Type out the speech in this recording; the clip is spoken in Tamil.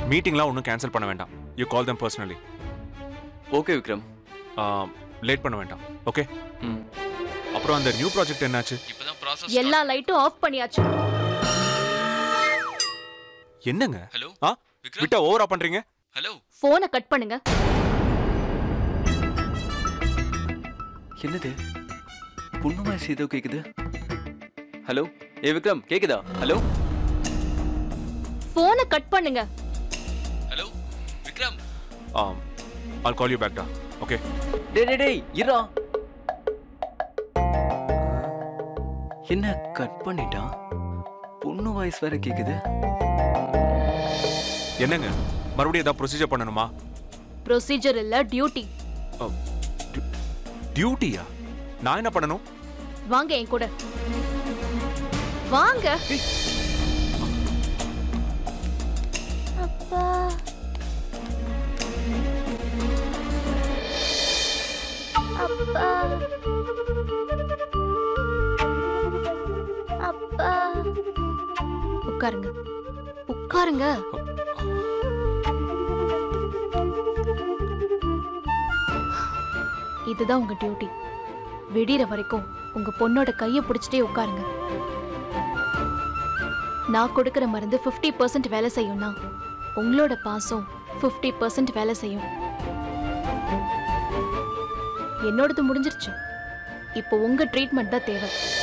மீட்டிங்லாம் ஒன்றும் கேன்சல் பண்ண வேண்டாம் you call them personally okay Vikram late பண்ண வேண்டாம் ஓகே ம் அப்புறம் அந்த நியூ ப்ராஜெக்ட் என்னாச்சு இப்பதான் ப்ராசஸ் எல்லா லைட்டும் ஆஃப் பண்ணியாச்சு என்னங்க ஹலோ ஆ விக்ரம் விட்டா ஓவரா பண்றீங்க ஹலோ போனை கட் பண்ணுங்க என்னது பொண்ணு வாய்ஸ் ஏதோ கேக்குது ஹலோ ஏ விக்ரம் கேக்குதா ஹலோ போனை கட் பண்ணுங்க hello Vikram all call you பேக்டா ஓகே டேய் டேய் டேய் இருடா என்ன கட் பண்ணிட்டான் பொண்ணு வாய்ஸ் வேற கேக்குது என்னங்க மறுபடியும் ஏதாவது ப்ரொசீஜர் பண்ணணுமா ப்ரொசீஜர் இல்ல டியூட்டி டியூட்டியா நான் என்ன பண்ணணும் வாங்க என் கூட வாங்க அப்பா அப்பா அப்பா உட்காருங்க உட்காருங்க இதுதான் உங்க டியூட்டி விடிற வரைக்கும் உங்க பொண்ணோட கையை பிடிச்சிட்டே உட்காருங்க நான் கொடுக்கிற மருந்து 50% பர்சன்ட் வேலை செய்யும்னா உங்களோட பாசம் 50% பர்சன்ட் வேலை செய்யும் என்னோடது முடிஞ்சிருச்சு இப்போ உங்க ட்ரீட்மெண்ட் தான் தேவை